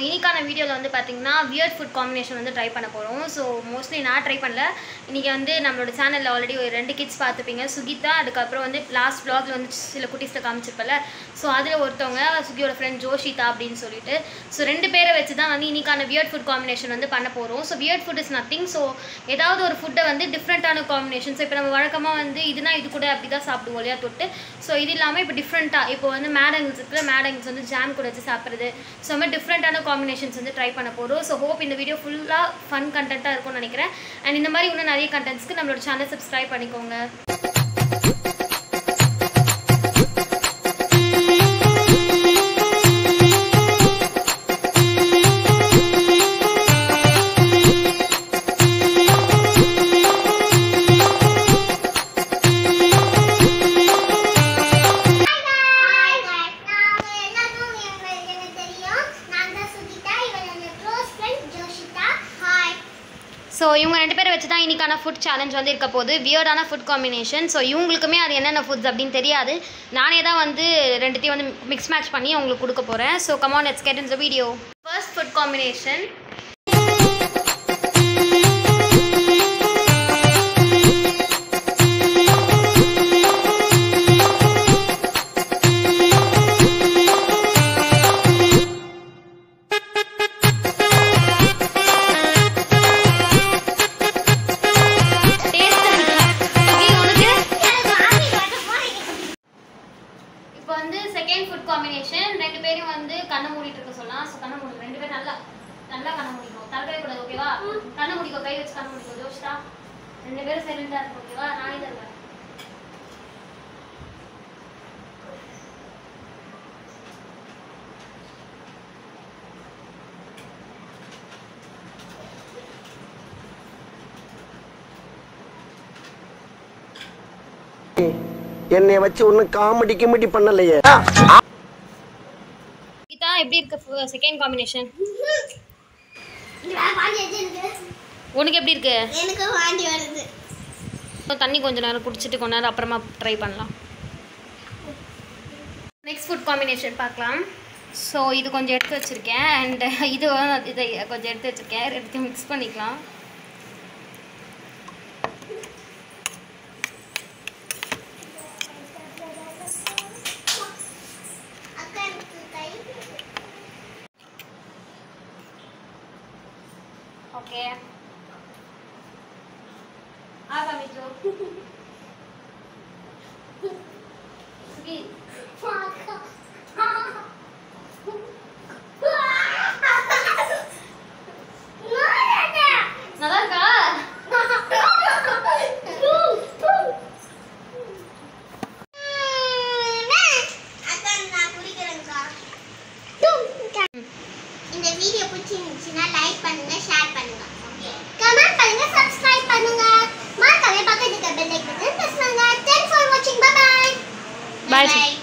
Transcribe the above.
இன்னைக்கான வீடியோவில் வந்து பார்த்தீங்கன்னா வியர்ட் ஃபுட் காம்பினேஷன் வந்து ட்ரை பண்ண போகிறோம் ஸோ மோஸ்ட்லி நான் ட்ரை பண்ணல இன்றைக்கி வந்து நம்மளோட சேனலில் ஆல்ரெடி ஒரு ரெண்டு கிட்ஸ் பார்த்துப்பீங்க சுகிதா அதுக்கப்புறம் வந்து லாஸ்ட் vlogல வந்து சில குட்டீஸில் காமிச்சிருப்பல ஸோ அதில் ஒருத்தவங்க சுகியோட ஃப்ரெண்ட் ஜோஷிதா அப்படின்னு சொல்லிட்டு ஸோ ரெண்டு பேரை வச்சு தான் வந்து இன்னைக்கான வியர்ட் ஃபுட் காம்பினேஷன் வந்து பண்ண போகிறோம் so weird food is nothing so ஏதாவது ஒரு ஃபுட்டை வந்து டிஃப்ரெண்ட்டான காம்பினேஷன் ஸோ இப்போ நம்ம வழக்கமாக வந்து இதுனா இது கூட அப்படி தான் சாப்பிடுவோம் இல்லையா தொட்டு ஸோ இது இல்லாமல் இப்போ டிஃப்ரெண்ட்டாக இப்போ வந்து மேடங்ஸ் இருக்குல்ல மேடங்ஸ் வந்து ஜாம் கூட வச்சு சாப்பிட்றது ஸோ மாதிரி டிஃப்ரெண்ட்டான காம்பினேஷன்ஸ் வந்து ட்ரை பண்ண போகிறோம் ஸோ ஹோப் இந்த வீடியோ ஃபுல்லாக ஃபன் கண்டென்ட்டாக இருக்கும்னு நினைக்கிறேன் அண்ட் இந்த மாதிரி இன்னும் நிறைய கண்டென்ட்ஸ்க்கு நம்மளோட சேனல் சப்ஸ்கிரைப் பண்ணிக்கோங்க ஸோ இவங்க ரெண்டு பேரை வச்சு தான் இன்னைக்கான ஃபுட் சேலஞ்ச் வந்து இருக்க போகுது வியர்டான ஃபுட் காம்பினேஷன் ஸோ இவங்களுக்குமே அது என்னென்ன ஃபுட்ஸ் அப்படின்னு தெரியாது நானே தான் வந்து ரெண்டுத்தையும் வந்து மிக்ஸ் மேட்ச் பண்ணி உங்களுக்கு கொடுக்க போகிறேன் so come on let's get in the video first food combination இப்போ வந்து செகண்ட் ஃபுட் காம்பினேஷன் ரெண்டு பேரும் வந்து கண்ணை மூடிட்டு இருக்க சொல்லலாம் ஸோ கண்ணை மூடி ரெண்டு பேரும் நல்லா நல்லா கண்ணை மூடிக்கோ தரவே கூடாது ஓகேவா கண்ணை மூடிக்கோ கை வச்சு கண்ணை மூடிக்கோ ஜோஷ்டா ரெண்டு பேரும் சைலண்டாக இருக்கும் ஓகேவா நானே தருவேன் என்னை வச்சு ஒன்னும் காமெடி கிமெடி பண்ணலையே கீதா எப்படி இருக்கு செகண்ட் காம்பினேஷன் உனக்கு எப்படி இருக்கு எனக்கு வாண்டி வருது தண்ணி கொஞ்ச நேரம் குடிச்சிட்டு கொஞ்ச நேரம் அப்புறமா ட்ரை பண்ணலாம் நெக்ஸ்ட் ஃபுட் காம்பினேஷன் பார்க்கலாம் ஸோ இது கொஞ்சம் எடுத்து வச்சுருக்கேன் அண்ட் இது வந்து இதை கொஞ்சம் எடுத்து வச்சுருக்கேன் எடுத்து மிக்ஸ் பண்ணிக்கலாம் அக்கா எனக்கு கை ஓகே ஆகா மிஜோ சுகி நல்லா இருக்கா அக்கா நான் குடிக்கிறேன்க்கா இந்த வீடியோ பிடிச்சிருந்துச்சுன்னா லைக் பண்ணுங்க ஷேர் பண்ணுங்க கமெண்ட் பண்ணுங்க சப்ஸ்கிரைப் பண்ணுங்க மறக்காம பக்கத்துல இருக்க பெல் ஐக்கனை பிரஸ் பண்ணுங்க தேங்க்ஸ் ஃபார் வாட்சிங் பை பை Bye.